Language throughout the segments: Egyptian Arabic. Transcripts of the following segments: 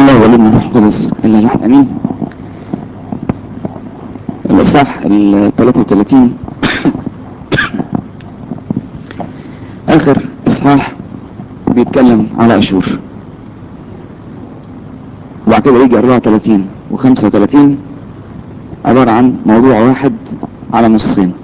الله والابن الروح القدس الا الواحد امين الاصحاح ال 33 اخر اصحاح بيتكلم على اشور وبعد كده يجي 34 و35 عبارة عن موضوع واحد على نصين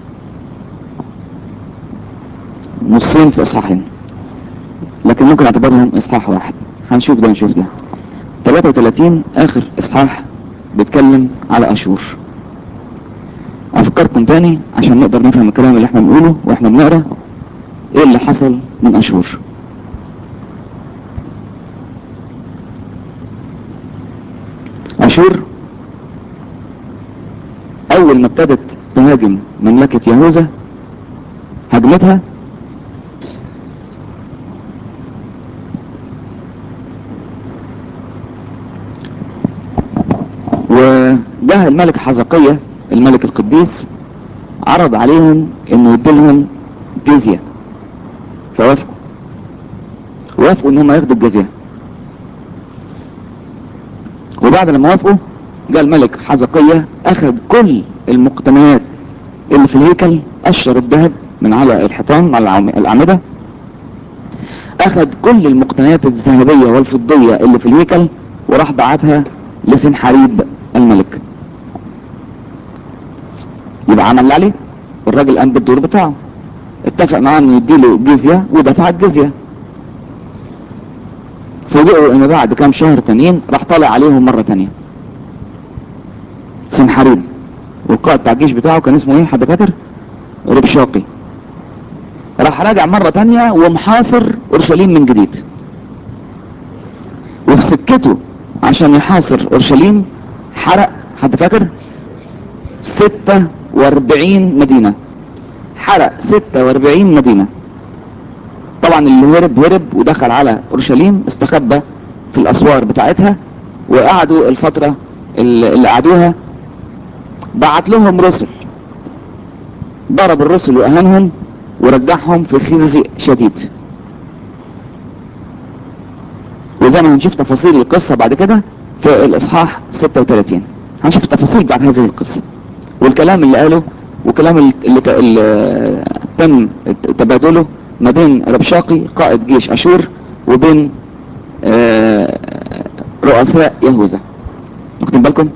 نصين في اصحاحين لكن ممكن اعتبرهم اصحاح واحد هنشوف ده نشوف ده 33 اخر اصحاح بيتكلم على اشور افكركم تاني عشان نقدر نفهم الكلام اللي احنا بنقوله واحنا بنقرا ايه اللي حصل من اشور اشور اول ما ابتدت تهاجم مملكة يهوذا هجمتها وجه الملك حزقية الملك القديس عرض عليهم انه يديلهم جزية فوافقوا وافقوا ان هم ياخدوا الجزية وبعد لما وافقوا جاء الملك حزقية اخذ كل المقتنيات اللي في الهيكل قشر الذهب من على الحيطان على الاعمدة اخذ كل المقتنيات الذهبية والفضية اللي في الهيكل وراح بعتها لسنحريب الملك يبقى عمل اللي عليه والراجل قام بالدور بتاعه اتفق معاه انه يديله جزية ودفع الجزية فوجئوا ان بعد كام شهر تانيين راح طالع عليهم مرة تانية سنحريب والقائد بتاع الجيش بتاعه كان اسمه ايه حد فاكر ربشاقي راح راجع مرة تانية ومحاصر اورشليم من جديد وفي سكته عشان يحاصر اورشليم حرق حد فاكر 46 مدينة حرق 46 مدينة طبعا اللي هرب هرب ودخل على اورشليم استخبى في الاسوار بتاعتها وقعدوا الفترة اللي قعدوها بعت لهم رسل ضرب الرسل واهانهم ورجعهم في خزي شديد وزي ما هنشوف تفاصيل القصة بعد كده في الاصحاح 36 هنشوف التفاصيل بعد هذه القصة والكلام اللي قاله وكلام اللي, اللي تم تبادله ما بين ربشاقي قائد جيش اشور وبين رؤساء يهوذا واخدين بالكم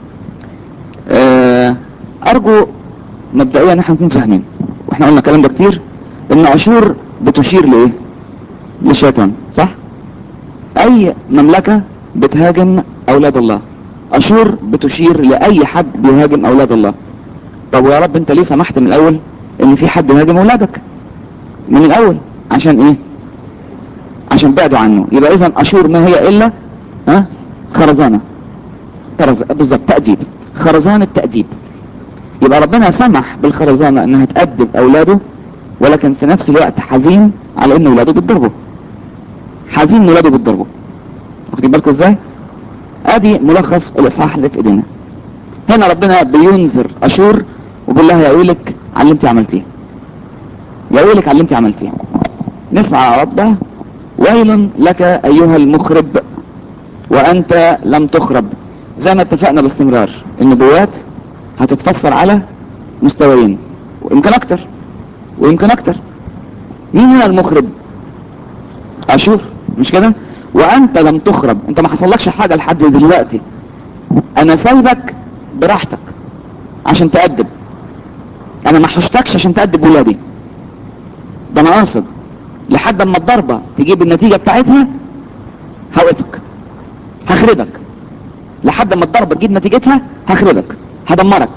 ارجو مبدئيا ان احنا نكون فاهمين واحنا قلنا الكلام ده كتير ان اشور بتشير لايه للشيطان صح اي مملكة بتهاجم اولاد الله اشور بتشير لاي حد بيهاجم اولاد الله طب ويا رب انت ليه سمحت من الاول ان في حد يهاجم اولادك من الاول عشان ايه عشان بعدوا عنه يبقى اذا اشور ما هي الا ها خرزانة خرز... بالظبط تأديب خرزانة تأديب يبقى ربنا سمح بالخرزانة انها تأدب اولاده ولكن في نفس الوقت حزين على ان اولاده بيتضربوا حزين ان اولاده بيتضربوا واخدين بالكم ازاي ادي ملخص الاصحاح اللي في ايدينا هنا ربنا بينذر اشور وبيقول لها يا ويلك على اللي انت عملتيه يا ويلك على اللي انت عملتيه نسمع على ربها ويل لك ايها المخرب وانت لم تخرب زي ما اتفقنا باستمرار النبوات هتتفسر على مستويين ويمكن اكتر ويمكن اكتر مين هنا المخرب اشور مش كده وانت لم تخرب انت ما حصلكش حاجة لحد دلوقتي انا سايبك براحتك عشان تأدب انا ما حشتكش عشان تأدب ولادي ده انا قاصد لحد اما الضربة تجيب النتيجة بتاعتها هوقفك هخربك لحد اما الضربة تجيب نتيجتها هخربك هدمرك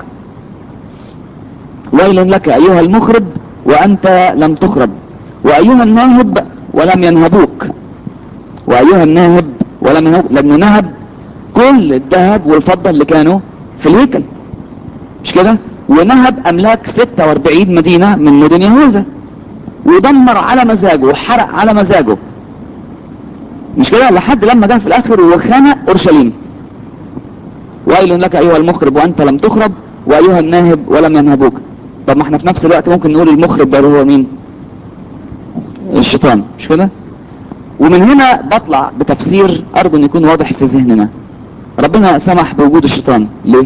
ويل لك ايها المخرب وانت لم تخرب وايها الناهب ولم ينهبوك وايها الناهب ولم ينهب لانه نهب كل الذهب والفضة اللي كانوا في الهيكل مش كده ونهب املاك 46 مدينة من مدن يهوذا ودمر على مزاجه وحرق على مزاجه مش كده لحد لما جه في الاخر وخنق اورشليم ويل لك ايها المخرب وانت لم تخرب وايها الناهب ولم ينهبوك طب ما احنا في نفس الوقت ممكن نقول المخرب ده هو مين الشيطان مش كده ومن هنا بطلع بتفسير ارجو ان يكون واضح في ذهننا ربنا سمح بوجود الشيطان ليه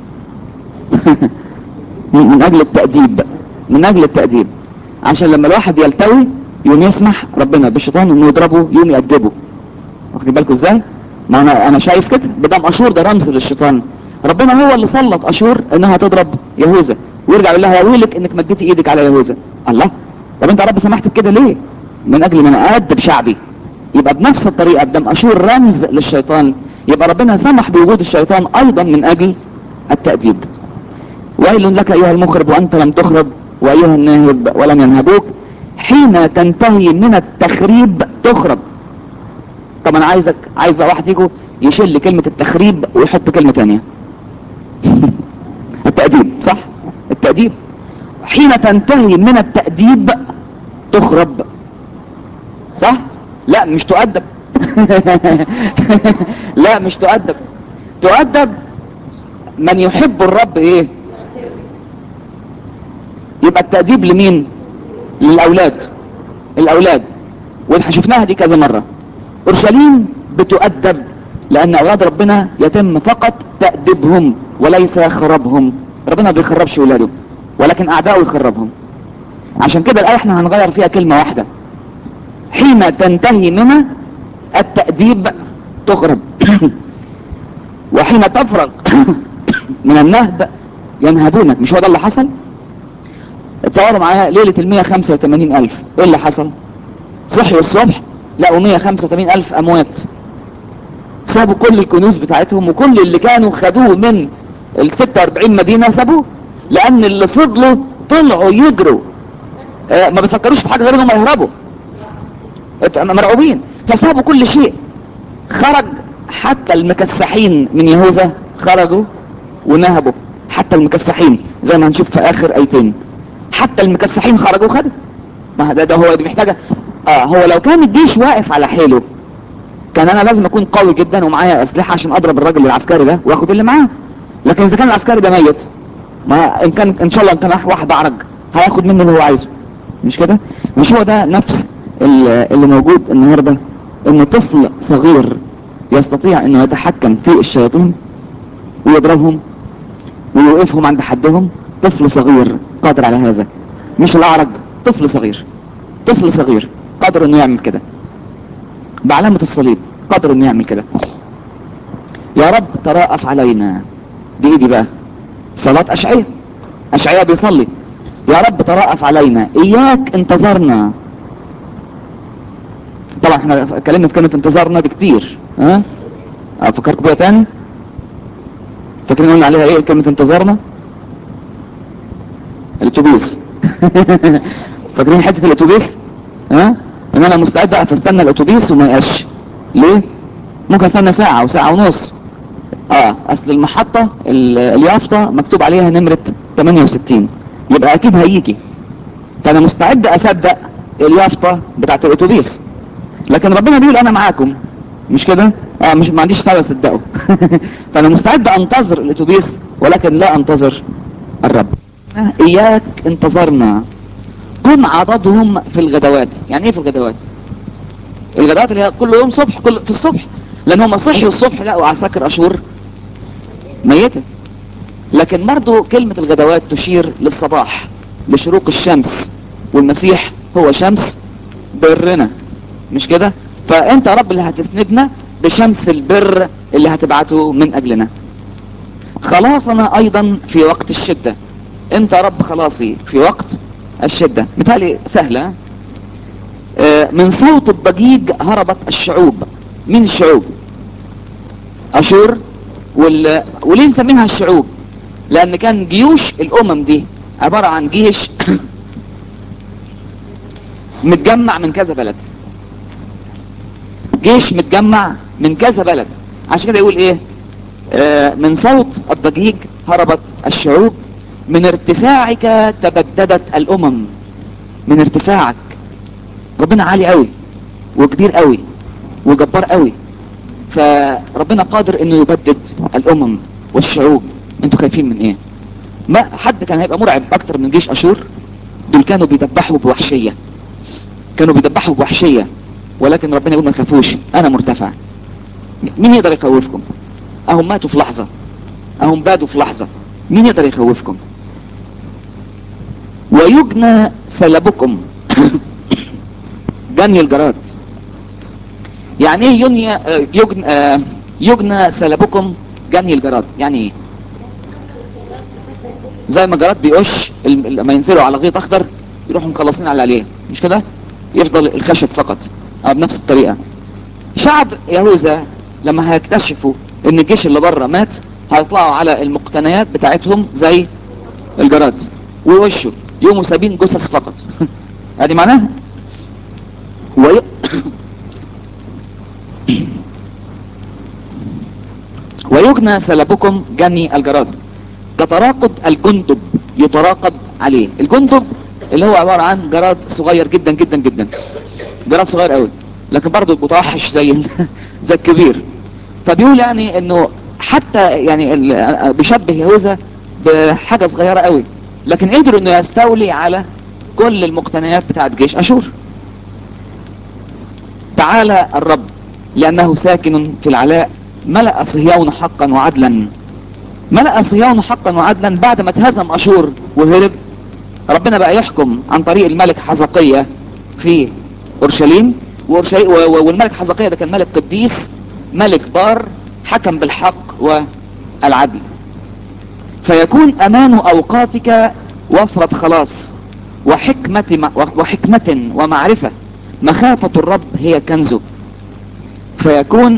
من اجل التأديب من اجل التأديب عشان لما الواحد يلتوي يوم يسمح ربنا بالشيطان انه يضربه يوم يأدبه واخدين بالكم ازاي ما انا انا شايف كده بدم اشور ده رمز للشيطان ربنا هو اللي سلط اشور انها تضرب يهوذا ويرجع يقول لها يا ويلك انك مديتي ايدك على يهوذا الله طب انت يا رب سمحت بكده ليه من اجل ان انا ادب شعبي يبقى بنفس الطريقه بدم اشور رمز للشيطان يبقى ربنا سمح بوجود الشيطان ايضا من اجل التأديب ويل لك ايها المخرب وانت لم تخرب وايها الناهب ولم ينهبوك حين تنتهي من التخريب تخرب طب انا عايزك عايز بقى واحد فيكم يشيل كلمة التخريب ويحط كلمة تانية التأديب صح التأديب حين تنتهي من التأديب تخرب صح لا مش تؤدب لا مش تؤدب تؤدب من يحب الرب ايه يبقى التأديب لمين للأولاد الأولاد واحنا شفناها دي كذا مرة أورشليم بتؤدب لأن أولاد ربنا يتم فقط تأديبهم وليس خرابهم ربنا ما بيخربش ولاده ولكن أعداؤه يخربهم عشان كده الآية احنا هنغير فيها كلمة واحدة حين تنتهي من التأديب تخرب وحين تفرغ من النهب ينهبونك مش هو ده اللي حصل اتصوروا معايا ليلة المية خمسة وتمانين ألف ايه اللي حصل صحيوا الصبح لقوا مية خمسة وتمانين ألف أموات سابوا كل الكنوز بتاعتهم وكل اللي كانوا خدوه من ال 46 مدينة سابوه لأن اللي فضلوا طلعوا يجروا آه ما بيفكروش في حاجة غير انهم يهربوا مرعوبين فسابوا كل شيء خرج حتى المكسحين من يهوذا خرجوا ونهبوا حتى المكسحين زي ما هنشوف في اخر ايتين حتى المكسحين خرجوا خدوا ما ده, ده هو دي محتاجة اه هو لو كان الجيش واقف على حيله كان انا لازم اكون قوي جدا ومعايا اسلحة عشان اضرب الراجل العسكري ده واخد اللي معاه لكن اذا كان العسكري ده ميت ما ان كان ان شاء الله ان كان واحد اعرج هياخد منه اللي هو عايزه مش كده مش هو ده نفس اللي موجود النهاردة ان طفل صغير يستطيع انه يتحكم في الشياطين ويضربهم ويوقفهم عند حدهم طفل صغير قادر على هذا مش الاعرج طفل صغير طفل صغير قادر انه يعمل كده بعلامة الصليب قادر انه يعمل كده يا رب تراءف علينا دي ايه دي بقى صلاة اشعية اشعية بيصلي يا رب تراءف علينا اياك انتظرنا طبعا احنا اتكلمنا في كلمة انتظارنا بكتير ها افكركم بيها تاني فاكرين قلنا عليها ايه كلمة انتظارنا الاتوبيس فاكرين حتة الاتوبيس ها ان انا مستعد اقف استنى الاتوبيس وما يقاش ليه ممكن استنى ساعة او ساعة ونص اه اصل المحطة اليافطة مكتوب عليها نمرة 68 يبقى اكيد هيجي فانا مستعد اصدق اليافطة بتاعت الاتوبيس لكن ربنا بيقول انا معاكم مش كده اه مش ما عنديش سبب اصدقه فانا مستعد انتظر الاتوبيس ولكن لا انتظر الرب اياك انتظرنا كن عضدهم في الغدوات يعني ايه في الغدوات الغدوات اللي هي كل يوم صبح كل في الصبح لان هم صحيوا الصبح لقوا عساكر اشور ميتة لكن برضو كلمة الغدوات تشير للصباح لشروق الشمس والمسيح هو شمس برنا مش كده فانت يا رب اللي هتسندنا بشمس البر اللي هتبعته من اجلنا خلاصنا ايضا في وقت الشدة انت يا رب خلاصي في وقت الشدة مثالي سهلة اه من صوت الضجيج هربت الشعوب مين الشعوب اشور وال... وليه مسمينها الشعوب لان كان جيوش الامم دي عبارة عن جيش متجمع من كذا بلد جيش متجمع من كذا بلد عشان كده يقول ايه آه من صوت الضجيج هربت الشعوب من ارتفاعك تبددت الامم من ارتفاعك ربنا عالي قوي وكبير قوي وجبار قوي فربنا قادر انه يبدد الامم والشعوب انتوا خايفين من ايه ما حد كان هيبقى مرعب اكتر من جيش اشور دول كانوا بيدبحوا بوحشية كانوا بيدبحوا بوحشية ولكن ربنا يقول ما تخافوش انا مرتفع مين يقدر يخوفكم اهم ماتوا في لحظة اهم بادوا في لحظة مين يقدر يخوفكم ويجنى سلبكم جني الجراد يعني ايه يني آه، يجنى, آه، يجنى سلبكم جني الجراد يعني ايه زي ما الجراد بيقش ال- لما ينزلوا على غيط اخضر يروحوا مخلصين على عليه مش كده يفضل الخشب فقط اه بنفس الطريقة شعب يهوذا لما هيكتشفوا ان الجيش اللي بره مات هيطلعوا على المقتنيات بتاعتهم زي الجراد ويوشوا يقوموا سابين جثث فقط ادي معناها وي... ويجنى سلبكم جني الجراد كتراقب الجندب يتراقب عليه الجندب اللي هو عبارة عن جراد صغير جدا جدا جدا جراد صغير قوي لكن برضه متوحش زي ال- زي الكبير فبيقول يعني انه حتى يعني ال- بيشبه يهوذا بحاجة صغيرة قوي لكن قدروا انه يستولي على كل المقتنيات بتاعت جيش اشور تعالى الرب لانه ساكن في العلاء ملأ صهيون حقا وعدلا ملأ صهيون حقا وعدلا بعد ما اتهزم اشور وهرب ربنا بقى يحكم عن طريق الملك حزقية في اورشليم وأورشلي- و- و- والملك حزقية ده كان ملك قديس ملك بار حكم بالحق والعدل فيكون امان اوقاتك وفرة خلاص وحكمة وحكمة ومعرفة مخافة الرب هي كنزه فيكون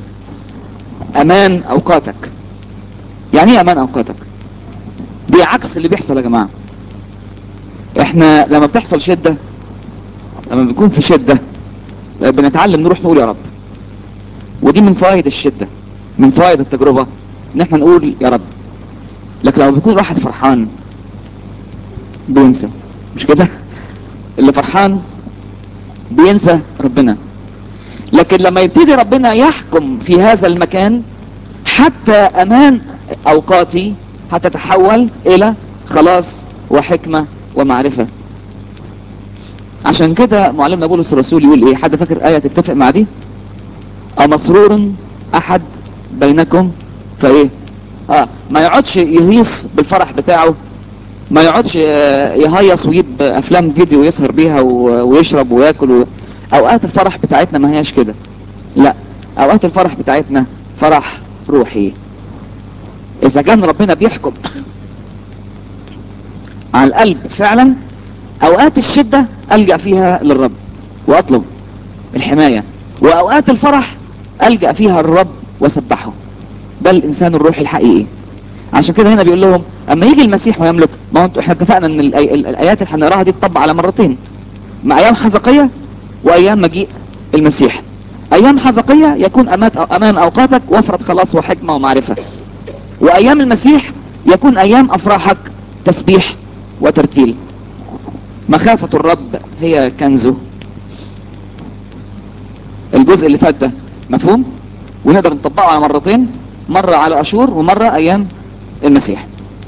امان اوقاتك يعني ايه امان اوقاتك دي عكس اللي بيحصل يا جماعة احنا لما بتحصل شدة لما بنكون في شدة بنتعلم نروح نقول يا رب ودي من فوائد الشدة من فوائد التجربة ان احنا نقول يا رب لكن لما بيكون واحد فرحان بينسى مش كده اللي فرحان بينسى ربنا لكن لما يبتدي ربنا يحكم في هذا المكان حتى امان اوقاتي هتتحول الى خلاص وحكمة ومعرفة عشان كده معلمنا بولس الرسول يقول ايه حد فاكر ايه تتفق مع دي امسرور احد بينكم فايه اه ما يقعدش يهيص بالفرح بتاعه ما يقعدش آه، يهيص ويجيب افلام فيديو يسهر بيها و- ويشرب وياكل و... اوقات الفرح بتاعتنا ما هياش كده لا اوقات الفرح بتاعتنا فرح روحي اذا كان ربنا بيحكم على القلب فعلا اوقات الشدة الجأ فيها للرب واطلب الحماية واوقات الفرح الجأ فيها الرب وسبحه ده الانسان الروحي الحقيقي عشان كده هنا بيقول لهم اما يجي المسيح ويملك ما هو انتوا احنا اتفقنا ان الآي- ال- الايات اللي هنقراها دي تطبق على مرتين مع ايام حزقية وايام مجيء المسيح ايام حزقية يكون أمات امان اوقاتك وفرة خلاص وحكمة ومعرفة وايام المسيح يكون ايام افراحك تسبيح وترتيل مخافة الرب هي كنزه الجزء اللي فات ده مفهوم ونقدر نطبقه على مرتين مرة على اشور ومرة ايام المسيح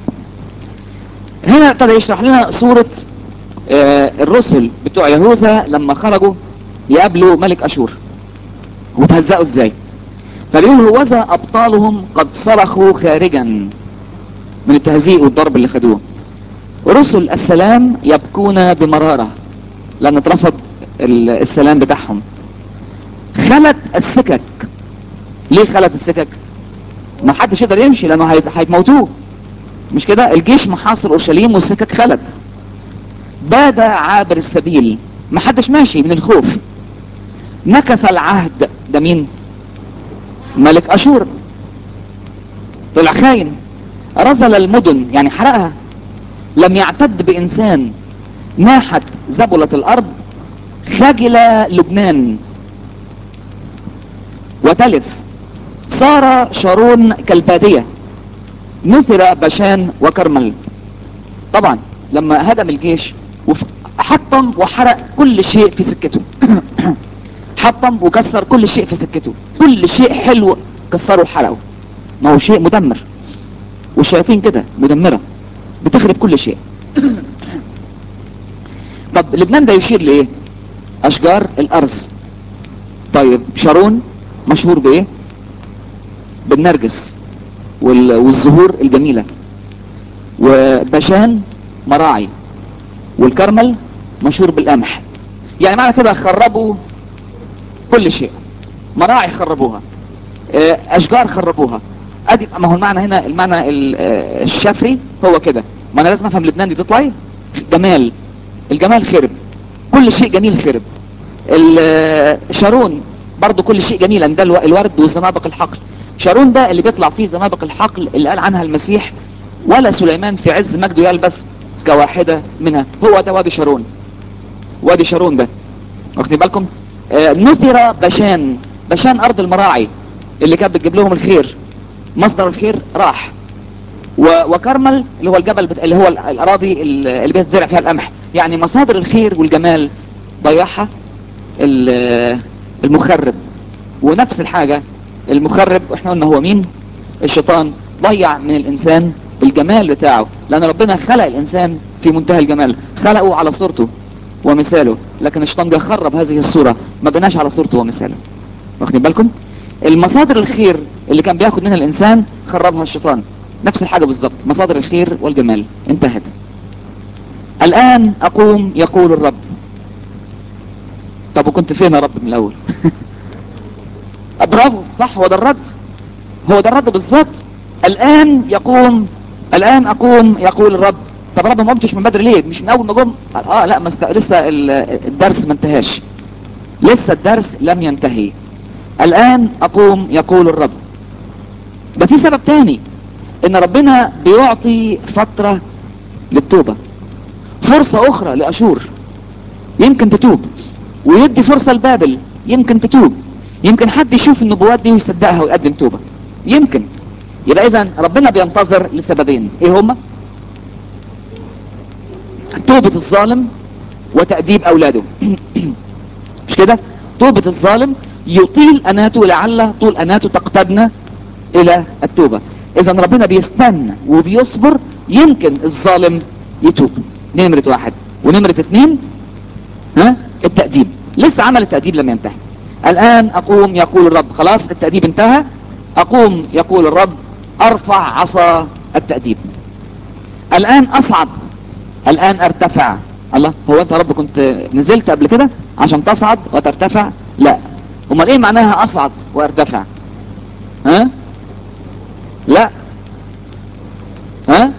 هنا ابتدى يشرح لنا صورة آه، الرسل بتوع يهوذا لما خرجوا يقابلوا ملك اشور وتهزقوا ازاي فبيقول هوذا ابطالهم قد صرخوا خارجا من التهزيء والضرب اللي خدوه رسل السلام يبكون بمرارة لان اترفض ال- السلام بتاعهم خلت السكك ليه خلت السكك ما حدش يقدر يمشي لانه هيت- هيتموتوه مش كده الجيش محاصر اورشليم والسكك خلت باد عابر السبيل ما حدش ماشي من الخوف نكث العهد ده مين ملك اشور طلع خاين رزل المدن يعني حرقها لم يعتد بانسان ناحت زبلة الارض خجل لبنان وتلف صار شارون كالبادية نثر بشان وكرمل طبعا لما هدم الجيش وف- حطم وحرق كل شيء في سكته حطم وكسر كل شيء في سكته كل شيء حلو كسره وحرقه ما هو شيء مدمر والشياطين كده مدمرة بتخرب كل شيء طب لبنان ده يشير لايه اشجار الارز طيب شارون مشهور بايه بالنرجس وال- والزهور الجميلة وبشان مراعي والكرمل مشهور بالقمح يعني معنى كده خربوا كل شيء مراعي خربوها آه، اشجار خربوها ادي ما هو المعنى هنا المعنى ال- آه، الشفري هو كده ما انا لازم افهم لبنان دي تطلع ايه جمال الجمال خرب كل شيء جميل خرب ال- آه، شارون برضو كل شيء جميل لأن ده الو- الورد والزنابق الحقل شارون ده اللي بيطلع فيه زنابق الحقل اللي قال عنها المسيح ولا سليمان في عز مجده يلبس كواحدة منها هو ده وادي شارون وادي شارون ده واخدين بالكم آه نثر بشان بشان ارض المراعي اللي كانت بتجيب لهم الخير مصدر الخير راح و- وكرمل اللي هو الجبل بت... اللي هو ال- الاراضي ال- اللي بيتزرع فيها القمح يعني مصادر الخير والجمال ضيعها ال- المخرب ونفس الحاجة المخرب احنا قلنا هو مين الشيطان ضيع من الانسان الجمال بتاعه لان ربنا خلق الانسان في منتهى الجمال خلقه على صورته ومثاله لكن الشيطان بيخرب هذه الصورة ما بناش على صورته ومثاله واخدين بالكم المصادر الخير اللي كان بياخد منها الانسان خربها الشيطان نفس الحاجة بالظبط مصادر الخير والجمال انتهت الان اقوم يقول الرب طب وكنت فين يا رب من الاول برافو صح هو ده الرد هو ده الرد بالظبط الان يقوم الان اقوم يقول الرب طب رب ما قمتش من بدري ليه مش من اول ما قم قال اه لا ما است... لسه ال- الدرس ما انتهاش لسه الدرس لم ينتهي الان اقوم يقول الرب ده في سبب تاني ان ربنا بيعطي فترة للتوبة فرصة اخرى لاشور يمكن تتوب ويدي فرصة لبابل يمكن تتوب يمكن حد يشوف النبوات دي ويصدقها ويقدم توبة يمكن يبقى اذا ربنا بينتظر لسببين ايه هما توبة الظالم وتأديب اولاده مش كده توبة الظالم يطيل اناته لعل طول اناته تقتدنا الى التوبة اذا ربنا بيستنى وبيصبر يمكن الظالم يتوب دي نمرة واحد ونمرة اتنين ها التأديب لسه عمل التأديب لم ينتهي الآن أقوم يقول الرب خلاص التأديب انتهى أقوم يقول الرب أرفع عصا التأديب الآن أصعد الآن أرتفع الله هو أنت يا رب كنت نزلت قبل كده عشان تصعد وترتفع لا امال ايه معناها أصعد وأرتفع ها لا ها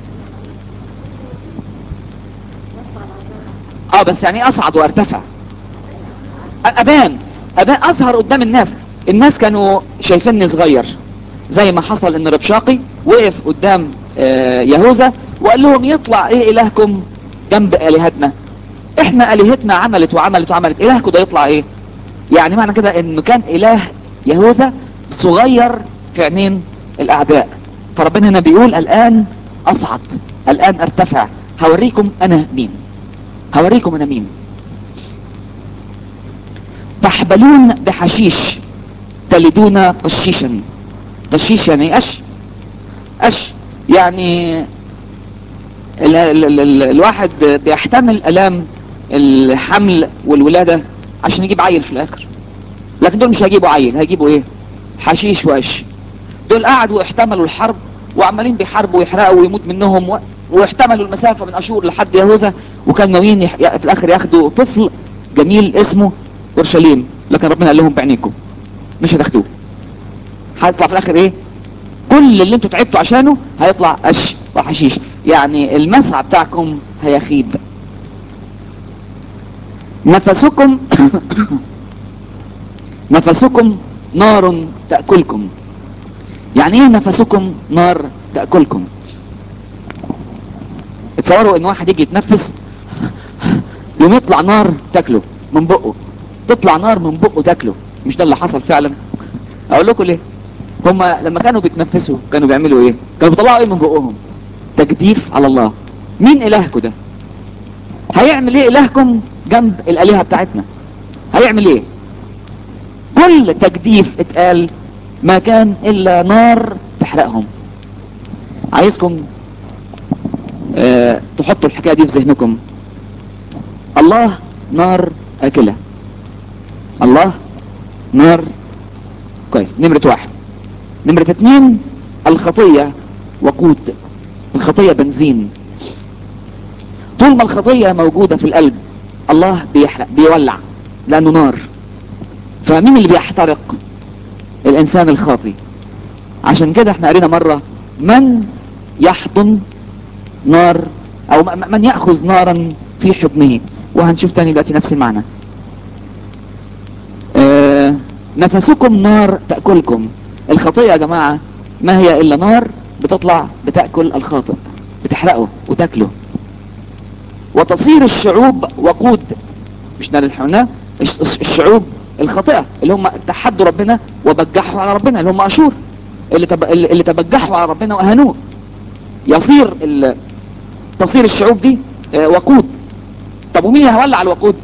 اه بس يعني ايه اصعد وارتفع ابان ابان اظهر قدام الناس الناس كانوا شايفيني صغير زي ما حصل ان ربشاقي وقف قدام آه، يهوذا وقال لهم يطلع ايه الهكم جنب الهتنا احنا الهتنا عملت وعملت وعملت الهكم ده يطلع ايه يعني معنى كده انه كان اله يهوذا صغير في عينين الاعداء فربنا هنا بيقول الان اصعد الان ارتفع هوريكم انا مين هوريكم انا مين تحبلون بحشيش تلدون قشيشا قشيش يعني إيه؟ قش قش يعني ال ال ال ال الواحد بيحتمل الام الحمل والولادة عشان يجيب عيل في الاخر لكن دول مش هيجيبوا عيل هيجيبوا ايه حشيش وقش دول قعدوا احتملوا الحرب وعمالين بيحاربوا ويحرقوا ويموت منهم و... واحتملوا المسافة من اشور لحد يهوذا وكانوا ناويين يح... ي- في الاخر ياخدوا طفل جميل اسمه اورشليم لكن ربنا قال لهم بعينيكم مش هتاخدوه هيطلع في الاخر ايه كل اللي انتوا تعبتوا عشانه هيطلع قش وحشيش يعني المسعى بتاعكم هيخيب نفسكم نفسكم نار تأكلكم يعني ايه نفسكم نار تأكلكم اتصوروا ان واحد يجي يتنفس يوم يطلع نار تاكله من بقه تطلع نار من بقه تاكله مش ده اللي حصل فعلا اقول لكم ليه هما لما كانوا بيتنفسوا كانوا بيعملوا ايه كانوا بيطلعوا ايه من بقهم تجديف على الله مين الهكم ده هيعمل ايه الهكم جنب الالهه بتاعتنا هيعمل ايه كل تجديف اتقال ما كان الا نار تحرقهم عايزكم اه تحطوا الحكايه دي في ذهنكم الله نار اكله الله نار كويس نمرة واحد نمرة اتنين الخطية وقود الخطية بنزين طول ما الخطية موجودة في القلب الله بيحرق بيولع لانه نار فمين اللي بيحترق الانسان الخاطي عشان كده احنا قرينا مرة من يحضن نار او م- من يأخذ نارا في حضنه وهنشوف تاني دلوقتي نفس المعنى آه نفسكم نار تأكلكم الخطية يا جماعة ما هي الا نار بتطلع بتأكل الخاطئ بتحرقه وتاكله وتصير الشعوب وقود مش نار الحمناء الشعوب الخاطئة اللي هم تحدوا ربنا وبجحوا على ربنا اللي هم أشور اللي, تب... اللي تبجحوا على ربنا وأهانوه يصير ال... تصير الشعوب دي آه، وقود طب ومين هيولع الوقود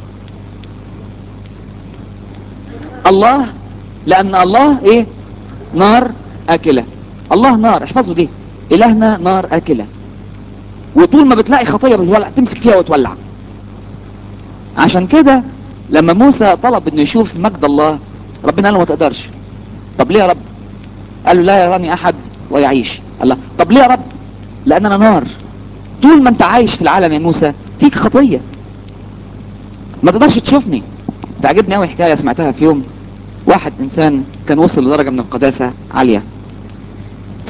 الله لأن الله إيه نار آكلة الله نار احفظوا دي إلهنا نار آكلة وطول ما بتلاقي خطية بتولع تمسك فيها وتولع عشان كده لما موسى طلب انه يشوف مجد الله ربنا قال له ما تقدرش طب ليه يا رب قال له لا يراني احد ويعيش الله طب ليه يا رب لان انا نار طول ما انت عايش في العالم يا موسى فيك خطية ما تقدرش تشوفني تعجبني قوي حكاية سمعتها في يوم واحد انسان كان وصل لدرجة من القداسة عالية ف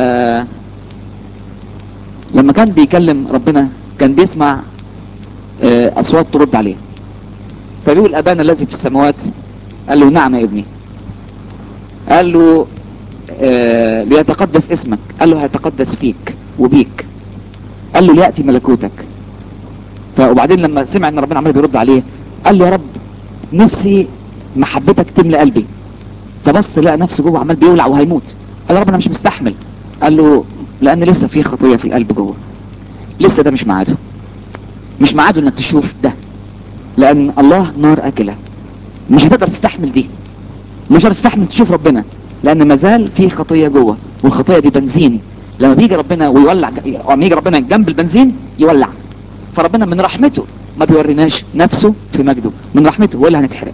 لما كان بيكلم ربنا كان بيسمع آه، اصوات ترد عليه فبيقول ابانا الذي في السماوات قال له نعم يا ابني قال له آه، ليتقدس اسمك قال له هيتقدس فيك وبيك قال له ليأتي ملكوتك ف- وبعدين لما سمع ان ربنا عمال بيرد عليه قال له يا رب نفسي محبتك تملى قلبي فبص لقى نفسه جوه عمال بيولع وهيموت قال يا رب انا مش مستحمل قال له لان لسه في خطية في القلب جوه لسه ده مش ميعاده مش ميعاده انك تشوف ده لان الله نار اكلة مش هتقدر تستحمل دي مش هتقدر تستحمل تشوف ربنا لان مازال في خطية جوه والخطية دي بنزين لما بيجي ربنا ويولع لما يجي ربنا جنب البنزين يولع فربنا من رحمته ما بيوريناش نفسه في مجده من رحمته هو اللي هنتحرق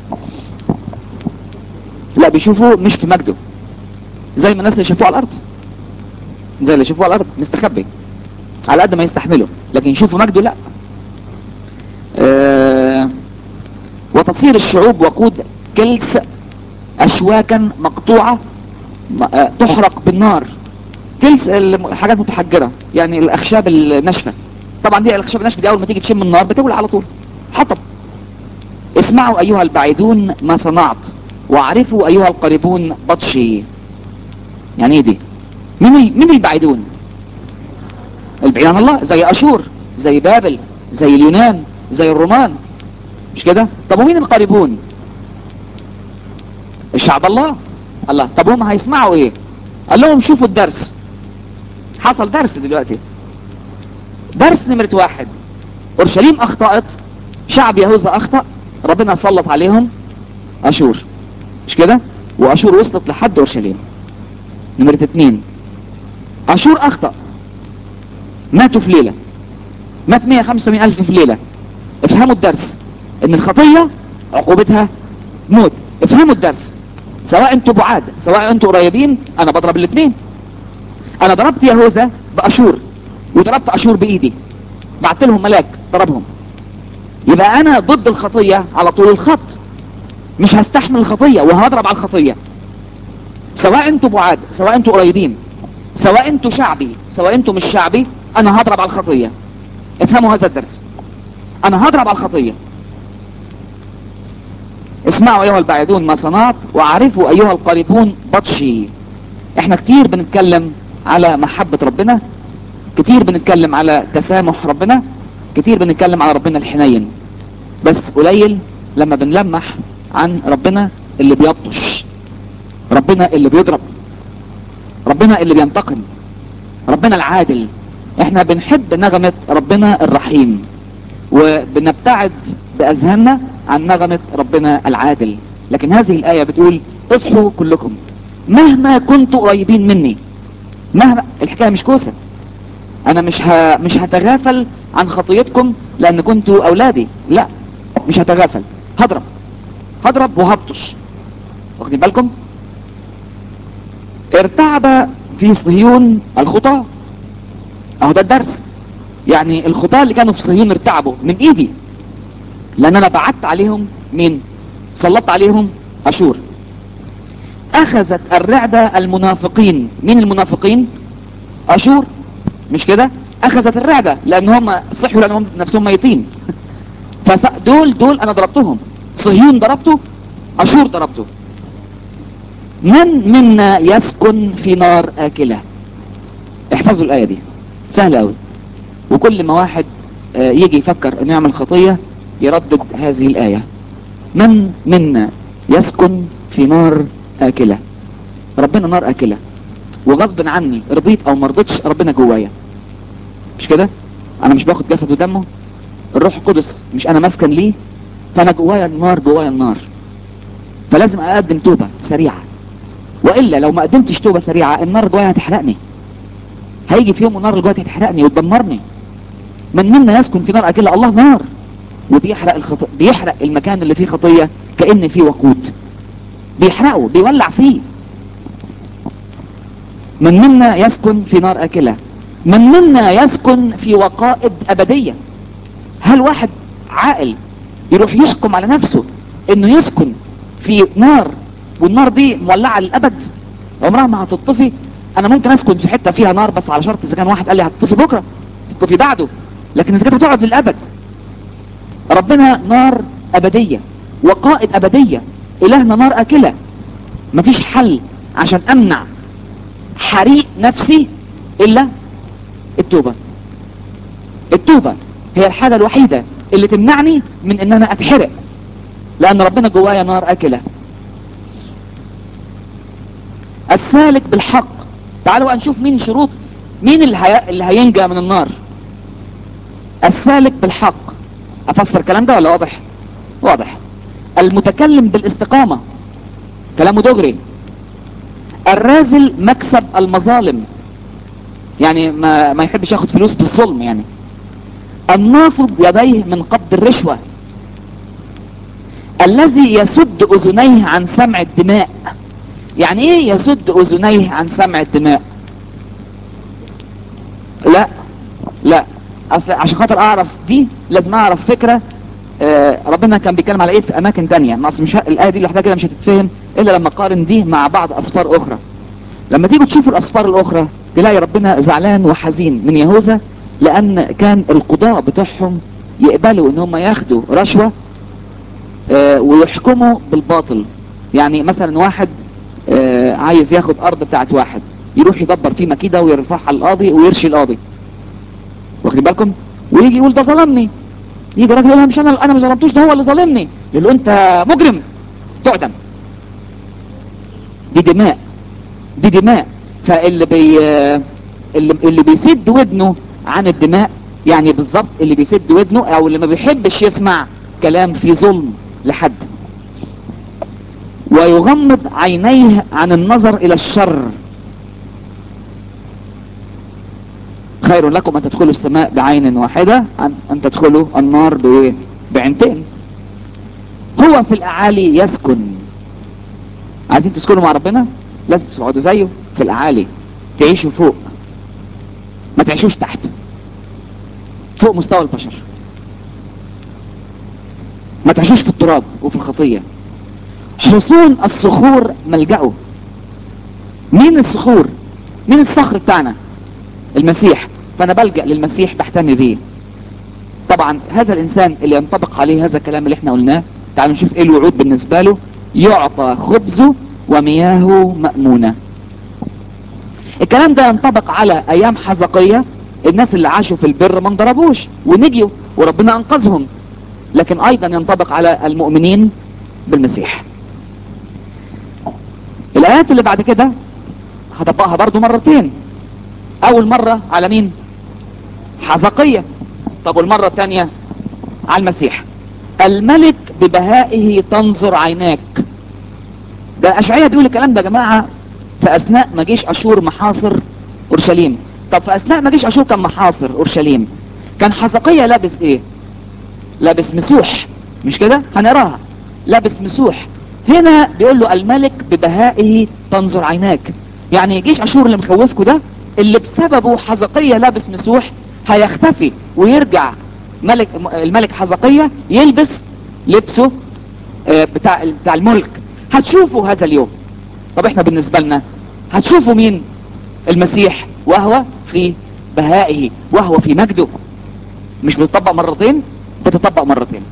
لا بيشوفه مش في مجده زي ما الناس اللي شافوه على الارض زي اللي شافوه على الارض مستخبي على قد ما يستحمله لكن يشوفوا مجده لا آه وتصير الشعوب وقود كلس اشواكا مقطوعة م- آه، تحرق بالنار كلس الم- حاجات متحجرة يعني الاخشاب الناشفة طبعا دي الاخشاب الناشفة دي اول ما تيجي تشم النار بتولع على طول حطب اسمعوا ايها البعيدون ما صنعت واعرفوا ايها القريبون بطشي يعني ايه دي مين ال- مين البعيدون البعيد عن الله زي اشور زي بابل زي اليونان زي الرومان مش كده طب ومين القريبون الشعب الله الله طب هم هيسمعوا ايه قال لهم شوفوا الدرس حصل درس دلوقتي درس نمرة واحد اورشليم اخطأت شعب يهوذا اخطأ ربنا سلط عليهم اشور مش كده واشور وصلت لحد اورشليم نمرة اتنين اشور اخطأ ماتوا في ليلة مات 185 الف في ليلة افهموا الدرس ان الخطية عقوبتها موت افهموا الدرس سواء انتوا بعاد سواء انتوا قريبين انا بضرب الاثنين انا ضربت يهوذا باشور وضربت اشور بايدي بعت لهم ملاك ضربهم يبقى انا ضد الخطية على طول الخط مش هستحمل الخطية وهضرب على الخطية سواء انتوا بعاد سواء انتوا قريبين سواء انتوا شعبي سواء انتوا مش شعبي انا هضرب على الخطية افهموا هذا الدرس انا هضرب على الخطية اسمعوا ايها البعيدون ما صنعت واعرفوا ايها القريبون بطشي احنا كتير بنتكلم على محبة ربنا كتير بنتكلم على تسامح ربنا كتير بنتكلم على ربنا الحنين بس قليل لما بنلمح عن ربنا اللي بيبطش ربنا اللي بيضرب ربنا اللي بينتقم ربنا العادل احنا بنحب نغمة ربنا الرحيم وبنبتعد بأذهاننا عن نغمة ربنا العادل لكن هذه الآية بتقول اصحوا كلكم مهما كنتوا قريبين مني مهما الحكاية مش كوسة انا مش ه... مش هتغافل عن خطيتكم لان كنتوا اولادي لا مش هتغافل هضرب هضرب وهبطش واخدين بالكم ارتعب في صهيون الخطاة اهو ده الدرس يعني الخطاة اللي كانوا في صهيون ارتعبوا من ايدي لان انا بعدت عليهم مين سلطت عليهم اشور اخذت الرعدة المنافقين مين المنافقين اشور مش كده اخذت الرعدة لان هم صحوا لانهم نفسهم ميتين فدول دول انا ضربتهم صهيون ضربته اشور ضربته من منا يسكن في نار آكلة احفظوا الآية دي سهلة أوي وكل ما واحد آه، يجي يفكر انه يعمل خطية يردد هذه الآية من منا يسكن في نار آكلة ربنا نار آكلة وغصب عني رضيت او مرضتش ربنا جوايا مش كده انا مش باخد جسد ودمه الروح القدس مش انا مسكن ليه فانا جوايا النار جوايا النار فلازم اقدم توبة سريعة والا لو ما قدمتش توبة سريعة النار جوايا هتحرقني هيجي في يوم النار اللي جوايا هتحرقني وتدمرني من منا يسكن في نار اكله الله نار وبيحرق الخط... بيحرق المكان اللي فيه خطية كأن فيه وقود بيحرقه بيولع فيه من منا يسكن في نار اكله من منا يسكن في وقائد ابدية هل واحد عاقل يروح يحكم على نفسه انه يسكن في نار والنار دي مولعة للابد عمرها ما هتطفي انا ممكن اسكن في حتة فيها نار بس على شرط اذا كان واحد قال لي هتطفي بكرة تطفي بعده لكن اذا كانت هتقعد للابد ربنا نار ابدية وقائد ابدية الهنا نار اكلة مفيش حل عشان امنع حريق نفسي الا التوبة التوبة هي الحاجة الوحيدة اللي تمنعني من ان انا اتحرق لان ربنا جوايا نار اكلة السالك بالحق تعالوا بقى نشوف مين شروط مين اللي, هي... اللي هينجى من النار السالك بالحق افسر الكلام ده ولا واضح واضح المتكلم بالاستقامة كلامه دغري الرازل مكسب المظالم يعني ما, ما يحبش ياخد فلوس بالظلم يعني النافض يديه من قبض الرشوة الذي يسد اذنيه عن سمع الدماء يعني ايه يسد اذنيه عن سمع الدماء لا لا اصل عشان خاطر اعرف دي لازم اعرف فكرة آه ربنا كان بيتكلم على ايه في اماكن تانية ما اصل مش ه... الايه دي لوحدها كده مش هتتفهم الا لما اقارن دي مع بعض اسفار اخرى لما تيجوا تشوفوا الاسفار الاخرى تلاقي ربنا زعلان وحزين من يهوذا لان كان القضاء بتوعهم يقبلوا ان هم ياخدوا رشوة آه ويحكموا بالباطل يعني مثلا واحد آه عايز ياخد ارض بتاعت واحد يروح يدبر فيه مكيدة ويرفعها القاضي ويرشي القاضي واخدين بالكم ويجي يقول ده ظلمني يجي راجل يقول مش انا انا ما ظلمتوش ده هو اللي ظلمني يقول له انت مجرم تعدم دي دماء دي دماء فاللي بي اللي, اللي بيسد ودنه عن الدماء يعني بالظبط اللي بيسد ودنه او اللي ما بيحبش يسمع كلام فيه ظلم لحد ويغمض عينيه عن النظر الى الشر خير لكم ان تدخلوا السماء بعين واحدة عن ان تدخلوا النار بايه بعينتين هو في الاعالي يسكن عايزين تسكنوا مع ربنا لازم تقعدوا زيه في الاعالي تعيشوا فوق ما تعيشوش تحت فوق مستوى البشر ما تعيشوش في التراب وفي الخطية حصون الصخور ملجأه مين الصخور مين الصخر بتاعنا المسيح فانا بلجأ للمسيح بحتمي بيه طبعا هذا الانسان اللي ينطبق عليه هذا الكلام اللي احنا قلناه تعالوا نشوف ايه الوعود بالنسبة له يعطى خبزه ومياهه مأمونة الكلام ده ينطبق على ايام حزقية الناس اللي عاشوا في البر ما انضربوش ونجيوا وربنا انقذهم لكن ايضا ينطبق على المؤمنين بالمسيح الايات اللي بعد كده هطبقها برضو مرتين اول مرة على مين حزقية طب والمرة الثانية على المسيح الملك ببهائه تنظر عيناك ده اشعياء بيقول الكلام ده يا جماعة في اثناء ما جيش اشور محاصر اورشليم طب في اثناء ما جيش اشور كان محاصر اورشليم كان حزقية لابس ايه لابس مسوح مش كده هنراها لابس مسوح هنا بيقول له الملك ببهائه تنظر عيناك يعني جيش اشور اللي مخوفكوا ده اللي بسببه حزقية لابس مسوح هيختفي ويرجع ملك الملك حزقية يلبس لبسه آه، بتاع بتاع الملك هتشوفوا هذا اليوم طب احنا بالنسبة لنا هتشوفوا مين المسيح وهو في بهائه وهو في مجده مش بتطبق مرتين بتطبق مرتين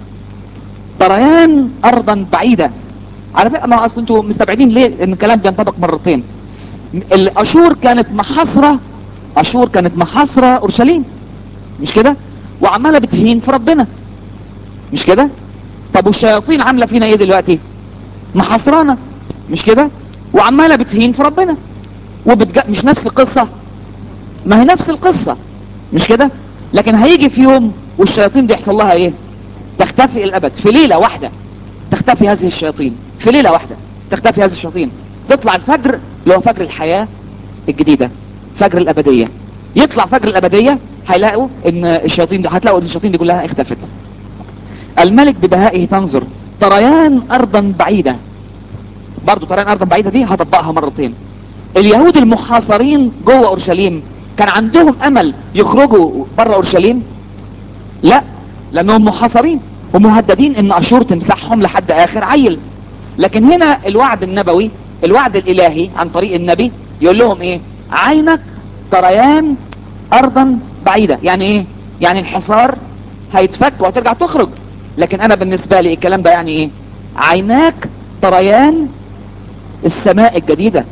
طريان ارضا بعيدة على فكرة ما اصل انتوا مستبعدين ليه ان الكلام بينطبق مرتين الاشور كانت محاصرة اشور كانت محاصرة اورشليم مش كده وعمالة بتهين في ربنا مش كده طب والشياطين عاملة فينا ايه دلوقتي محاصرانا مش كده وعمالة بتهين في ربنا وبتج... مش نفس القصة ما هي نفس القصة مش كده لكن هيجي في يوم والشياطين دي يحصل لها ايه تختفي الى الابد في ليلة واحدة تختفي هذه الشياطين في ليلة واحدة تختفي هذه الشياطين تطلع الفجر اللي هو فجر الحياة الجديدة فجر الابدية يطلع فجر الابدية هيلاقوا ان الشياطين دي هتلاقوا ان الشياطين دي كلها اختفت الملك ببهائه تنظر طريان ارضا بعيدة برضو طريان ارضا بعيدة دي هطبقها مرتين اليهود المحاصرين جوه اورشليم كان عندهم امل يخرجوا بره اورشليم لا لانهم محاصرين ومهددين ان اشور تمسحهم لحد اخر عيل لكن هنا الوعد النبوي الوعد الالهي عن طريق النبي يقول لهم ايه عينك طريان ارضا بعيدة يعني ايه يعني الحصار هيتفك وهترجع تخرج لكن انا بالنسبة لي الكلام ده يعني ايه عيناك طريان السماء الجديدة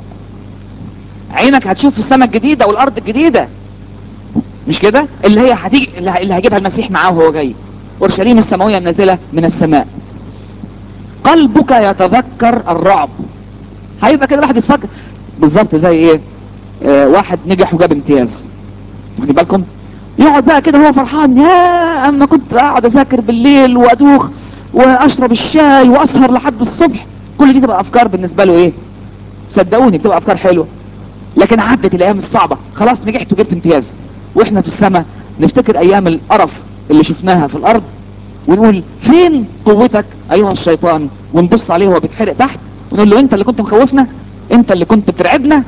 عينك هتشوف السماء الجديدة والارض الجديدة مش كده اللي هي هتيجي اللي هيجيبها المسيح معاه وهو جاي اورشليم السماوية النازلة من السماء قلبك يتذكر الرعب هيبقى كده واحد يتفكر بالظبط زي ايه آه واحد نجح وجاب امتياز واخدين بالكم يقعد بقى كده هو فرحان يا اما كنت اقعد اذاكر بالليل وادوخ واشرب الشاي واسهر لحد الصبح كل دي تبقى افكار بالنسبة له ايه صدقوني بتبقى افكار حلوة لكن عدت الايام الصعبة خلاص نجحت وجبت امتياز واحنا في السماء نفتكر ايام القرف اللي شفناها في الارض ونقول فين قوتك ايها الشيطان ونبص عليه وهو بيتحرق تحت ونقول له انت اللي كنت مخوفنا انت اللي كنت بترعبنا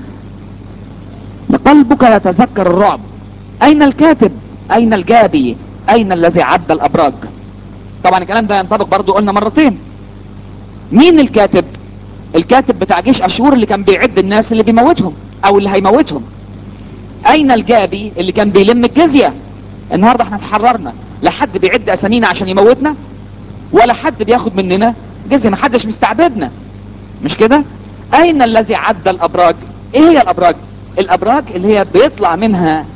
قلبك يتذكر الرعب اين الكاتب اين الجابي اين الذي عد الابراج طبعا الكلام ده ينطبق برضو قلنا مرتين مين الكاتب الكاتب بتاع جيش اشور اللي كان بيعد الناس اللي بيموتهم او اللي هيموتهم اين الجابي اللي كان بيلم الجزية النهاردة احنا اتحررنا لا حد بيعد اسامينا عشان يموتنا ولا حد بياخد مننا جزية ما حدش مستعبدنا مش كده اين الذي عد الابراج ايه هي الابراج الابراج اللي هي بيطلع منها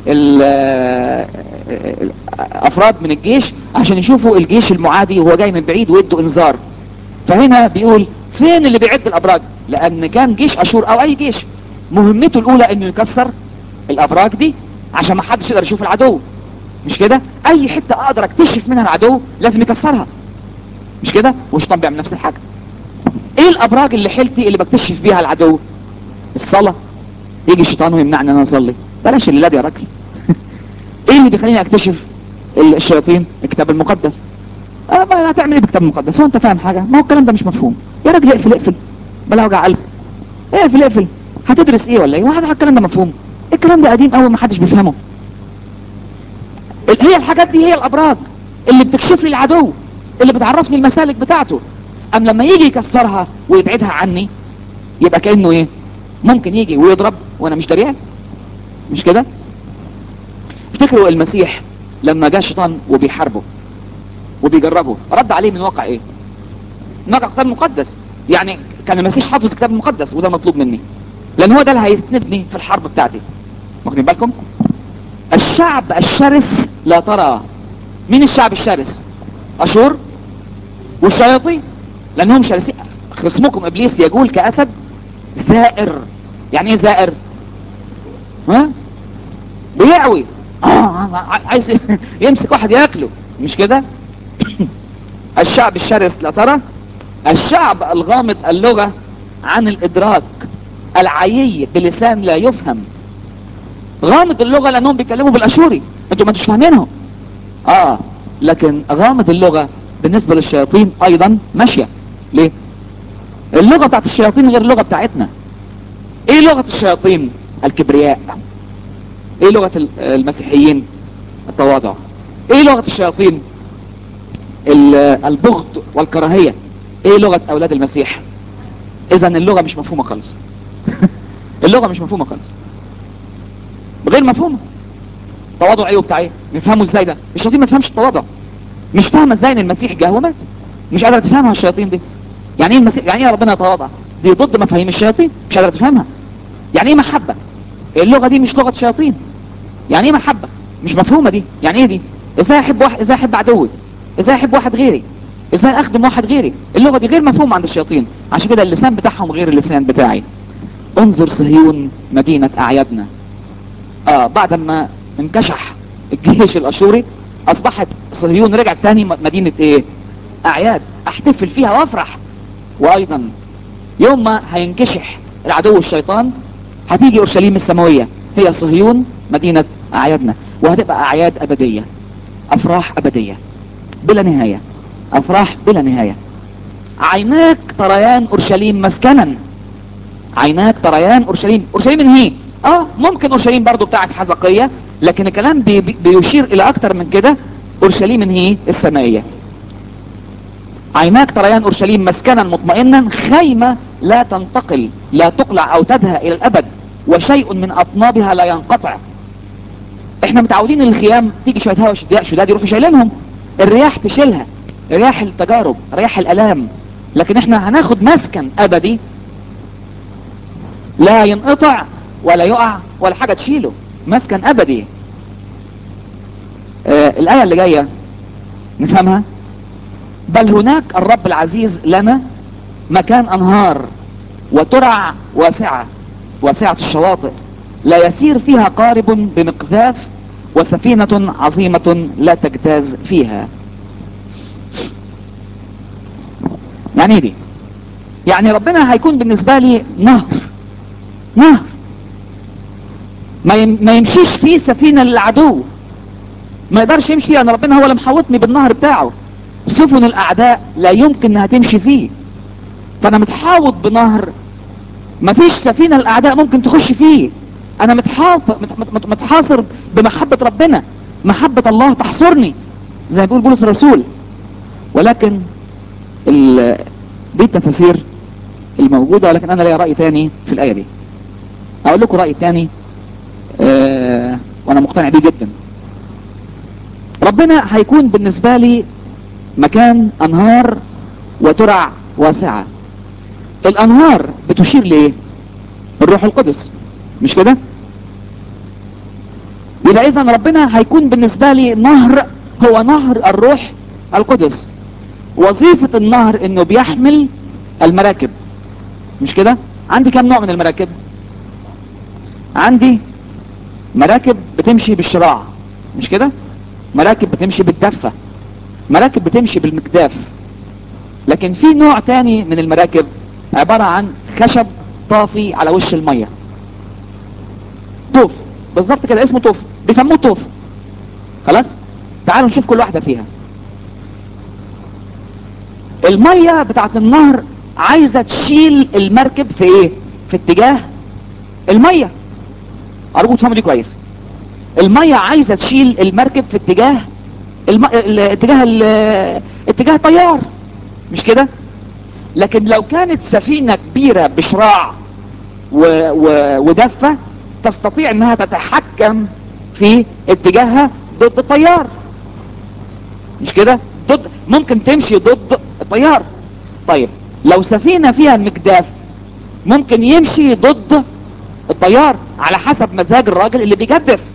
افراد من الجيش عشان يشوفوا الجيش المعادي وهو جاي من بعيد ويدوا انذار فهنا بيقول فين اللي بيعد الابراج لان كان جيش اشور او اي جيش مهمته الاولى انه يكسر الابراج دي عشان ما حدش يقدر يشوف العدو مش كده اي حتة اقدر اكتشف منها العدو لازم يكسرها مش كده والشيطان بيعمل نفس الحاجة ايه الابراج اللي حيلتي اللي بكتشف بيها العدو الصلاة يجي الشيطان ويمنعني ان انا اصلي بلاش الليلة يا راجل ايه اللي بيخليني اكتشف الشياطين الكتاب المقدس أه ما هتعمل ايه بالكتاب المقدس هو انت فاهم حاجة ما هو الكلام ده مش مفهوم يا راجل اقفل اقفل بلا وجع قلب اقفل اقفل هتدرس ايه ولا ايه واحد الكلام ده مفهوم الكلام ده قديم قوي ما حدش بيفهمه هي الحاجات دي هي الابراج اللي بتكشف لي العدو اللي بتعرفني المسالك بتاعته ام لما يجي يكسرها ويبعدها عني يبقى كأنه ايه ممكن يجي ويضرب وانا مش دريان مش كده افتكروا المسيح لما جاء الشيطان وبيحاربه وبيجربه رد عليه من واقع ايه من واقع الكتاب المقدس يعني كان المسيح حافظ الكتاب المقدس وده مطلوب مني لان هو ده اللي هيسندني في الحرب بتاعتي واخدين بالكم الشعب الشرس لا ترى مين الشعب الشرس اشور والشياطين لانهم شرسين خصمكم ابليس يقول كاسد زائر يعني ايه زائر ها بيعوي آه عايز يمسك واحد ياكله مش كده الشعب الشرس لا ترى الشعب الغامض اللغة عن الادراك العيي بلسان لا يفهم غامض اللغة لانهم بيتكلموا بالاشوري انتوا ما انتوش فاهمينهم اه لكن غامض اللغة بالنسبة للشياطين ايضا ماشية ليه اللغة بتاعت الشياطين غير اللغة بتاعتنا ايه لغة الشياطين الكبرياء ايه لغة ال- المسيحيين التواضع ايه لغة الشياطين ال- البغض والكراهية ايه لغة اولاد المسيح اذا اللغة مش مفهومة خالص اللغة مش مفهومة خالص غير مفهومة تواضع ايه وبتاع ايه نفهمه ازاي ده الشياطين ما تفهمش التواضع مش فاهمة ازاي ان المسيح جه ومات مش قادرة تفهمها الشياطين دي يعني ايه المسيح يعني ايه ربنا يتواضع دي ضد مفاهيم الشياطين مش قادرة تفهمها يعني ايه محبة اللغة دي مش لغة شياطين يعني ايه محبة مش مفهومة دي يعني ايه دي ازاي احب واحد ازاي احب عدوي ازاي احب واحد غيري ازاي اخدم واحد غيري اللغة دي غير مفهومة عند الشياطين عشان كده اللسان بتاعهم غير اللسان بتاعي انظر صهيون مدينة اعيادنا اه بعد ما انكشح الجيش الاشوري اصبحت صهيون رجعت تاني م- مدينة ايه اعياد احتفل فيها وافرح وايضا يوم ما هينكشح العدو الشيطان هتيجي اورشليم السماوية هي صهيون مدينة اعيادنا وهتبقى اعياد ابدية افراح ابدية بلا نهاية افراح بلا نهاية عيناك تريان اورشليم مسكنا عيناك تريان اورشليم اورشليم من هي اه ممكن اورشليم برضو بتاعت حزقية لكن الكلام بي بي بيشير الى اكتر من كده اورشليم من هي السمائية عيناك تريان اورشليم مسكنا مطمئنا خيمة لا تنتقل لا تقلع او تدهى الى الابد وشيء من اطنابها لا ينقطع احنا متعودين الخيام تيجي شويه هوا شداد شداد يروحوا شايلينهم الرياح تشيلها رياح التجارب رياح الالام لكن احنا هناخد مسكن ابدي لا ينقطع ولا يقع ولا حاجة تشيله مسكن ابدي آه الاية اللي جاية نفهمها بل هناك الرب العزيز لنا مكان انهار وترع واسعة واسعة الشواطئ لا يسير فيها قارب بمقذاف وسفينة عظيمة لا تجتاز فيها يعني ايه دي يعني ربنا هيكون بالنسبة لي نهر نهر ما, يم ما يمشيش فيه سفينة للعدو ما يقدرش يمشي فيه انا ربنا هو اللي محوطني بالنهر بتاعه سفن الاعداء لا يمكن انها تمشي فيه فانا متحاوط بنهر ما فيش سفينة الاعداء ممكن تخش فيه انا متحاف مت- مت- متحاصر بمحبة ربنا محبة الله تحصرني زي ما بيقول بولس الرسول ولكن ال- دي التفاسير الموجودة ولكن انا ليا رأي تاني في الآية دي اقول لكم رأي تاني آه وانا مقتنع بيه جدا ربنا هيكون بالنسبة لي مكان انهار وترع واسعة الانهار بتشير لايه الروح القدس مش كده يبقى اذا ربنا هيكون بالنسبة لي نهر هو نهر الروح القدس وظيفة النهر انه بيحمل المراكب مش كده عندي كم نوع من المراكب عندي مراكب بتمشي بالشراع مش كده مراكب بتمشي بالدفة مراكب بتمشي بالمكداف لكن في نوع تاني من المراكب عبارة عن خشب طافي على وش المية طوف بالظبط كده اسمه طوف بيسموه طوف خلاص تعالوا نشوف كل واحدة فيها المية بتاعت النهر عايزة تشيل المركب في ايه في اتجاه المية ارجو تفهموا دي كويس المية عايزة تشيل المركب في اتجاه الم... ال... اتجاه ال... اتجاه التيار مش كده لكن لو كانت سفينة كبيرة بشراع و... و... ودفة تستطيع انها تتحكم في اتجاهها ضد التيار مش كده ضد ممكن تمشي ضد التيار طيب لو سفينة فيها مجداف ممكن يمشي ضد التيار على حسب مزاج الراجل اللي بيجدف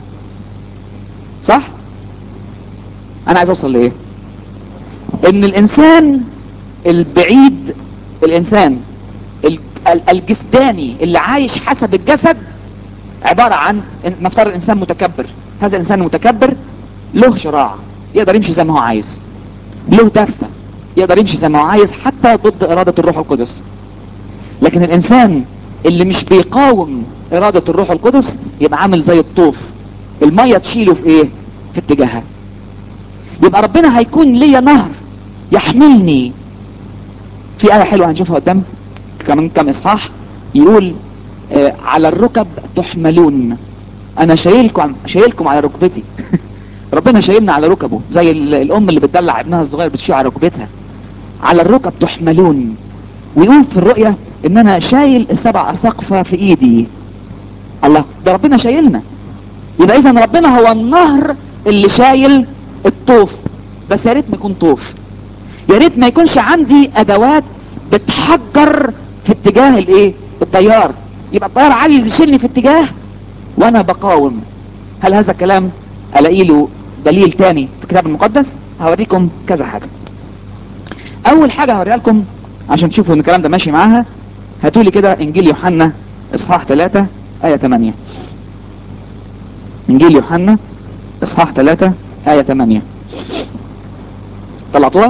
صح انا عايز اوصل لايه ان الانسان البعيد الانسان ال- ال- الجسداني اللي عايش حسب الجسد عبارة عن إن- نفترض انسان متكبر هذا الانسان المتكبر له شراع يقدر يمشي زي ما هو عايز له دفة يقدر يمشي زي ما هو عايز حتى ضد ارادة الروح القدس لكن الانسان اللي مش بيقاوم ارادة الروح القدس يبقى عامل زي الطوف المية تشيله في ايه في اتجاهها يبقى ربنا هيكون ليا نهر يحملني في آية حلوة هنشوفها قدام كمان كم إصحاح يقول آه على الركب تحملون أنا شايلكم شايلكم على ركبتي ربنا شايلنا على ركبه زي الأم اللي بتدلع ابنها الصغير بتشيل على ركبتها على الركب تحملون ويقول في الرؤية ان انا شايل السبع سقفة في ايدي الله ده ربنا شايلنا يبقى اذا ربنا هو النهر اللي شايل الطوف بس يا ريت ما يكون طوف يا ريت ما يكونش عندي ادوات بتحجر في اتجاه الايه التيار يبقى التيار عايز يشيلني في اتجاه وانا بقاوم هل هذا الكلام الاقي له دليل تاني في الكتاب المقدس هوريكم كذا حاجة اول حاجة هوريها لكم عشان تشوفوا ان الكلام ده ماشي معاها هاتولي كده انجيل يوحنا اصحاح 3 ايه 8 انجيل يوحنا اصحاح 3 ايه 8 طلعتوها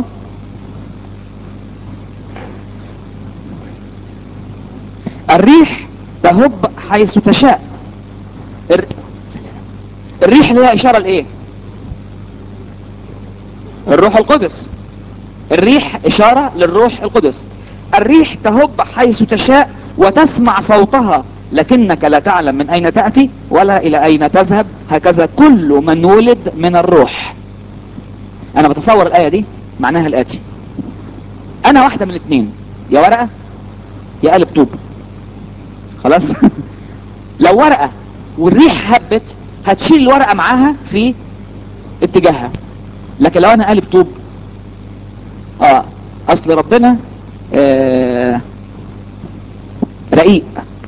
الريح تهب حيث تشاء الر... الريح اللي هي اشاره لايه الروح القدس الريح اشاره للروح القدس الريح تهب حيث تشاء وتسمع صوتها لكنك لا تعلم من اين تأتي ولا الى اين تذهب هكذا كل من ولد من الروح انا بتصور الاية دي معناها الاتي انا واحدة من الاثنين يا ورقة يا قالب طوب خلاص لو ورقة والريح هبت هتشيل الورقة معاها في اتجاهها لكن لو انا قالب طوب اه اصل ربنا آه رقيق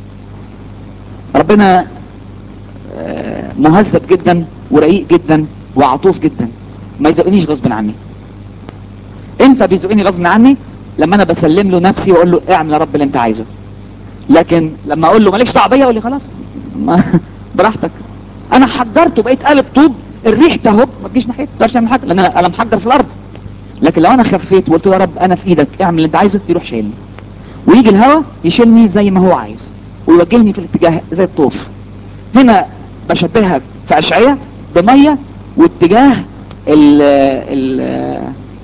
ربنا آه مهذب جدا ورقيق جدا وعطوف جدا ما يزقنيش غصب عني امتى بيزقني غصب عني لما انا بسلم له نفسي واقول له اعمل يا رب اللي انت عايزه لكن لما اقول له مالكش دعوه بيا يقول لي خلاص ما براحتك انا حجرته بقيت قالب طوب الريح تهب ما تجيش ناحيتي ما تقدرش تعمل حاجه لان انا محجر في الارض لكن لو انا خفيت وقلت له يا رب انا في ايدك اعمل اللي انت عايزه يروح شايلني ويجي الهواء يشيلني زي ما هو عايز ويوجهني في الاتجاه زي الطوف هنا بشبهها في اشعية بمية واتجاه ال ال